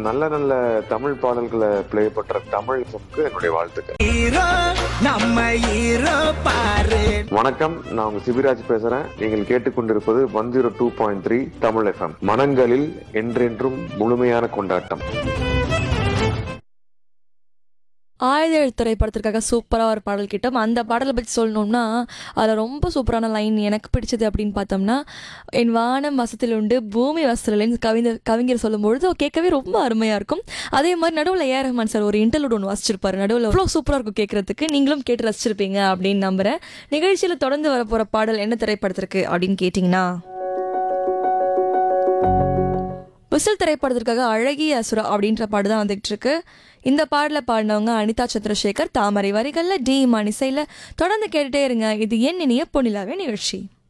நல்ல நல்ல தமிழ் பாடல்களை ப்ளே பண்ற தமிழ் எஃப்எம்க்கு என்னுடைய வாழ்த்துக்கள் ஹீரோ நம்ம ஹீரோ பாரு வணக்கம் நான் உங்க சிபிராஜ் பேசுறேன் நீங்கள் கேட்டுக்கொண்டிருப்பது one zero two point three Tamil FM மனங்களில் என்றென்றும் முழுமையான கொண்டாட்டம் ஆயுதேழு திரைப்படத்திற்காக சூப்பராக ஒரு பாடல் கேட்டோம் அந்த பாடலை பற்றி சொல்லணும்னா அதில் ரொம்ப சூப்பரான லைன் எனக்கு பிடிச்சது அப்படின்னு பார்த்தோம்னா என் வானம் வசத்தில் உண்டு பூமி வசதிலேருந்து கவிஞர் கவிஞர் சொல்லும்பொழுது அது கேட்கவே ரொம்ப அருமையாக இருக்கும் அதே மாதிரி நடுவில் ஏ ரஹ்மான் சார் ஒரு இன்டர்லூட் ஒன்று வாசிச்சிருப்பாரு நடுவில் அவ்வளோ சூப்பராக இருக்கும் கேட்குறதுக்கு நீங்களும் கேட்டு ரசிச்சிருப்பீங்க அப்படின்னு நம்புகிறேன் நிகழ்ச்சியில் தொடர்ந்து வரப்போகிற பாடல் என்ன திரைப்படத்திற்கு அப்படின்னு கேட்டிங்கன்னா விசில் திரைப்படத்திற்காக அழகிய அசுரா அப்படின்ற பாடு தான் வந்துகிட்டு இருக்கு இந்த பாடல பாடினவங்க அனிதா சந்திரசேகர் தாமரை வரிகளில் டி இமான் இசையில் தொடர்ந்து கேட்டுட்டே இருங்க இது என் இனிய பொன்னிலாவே நிகழ்ச்சி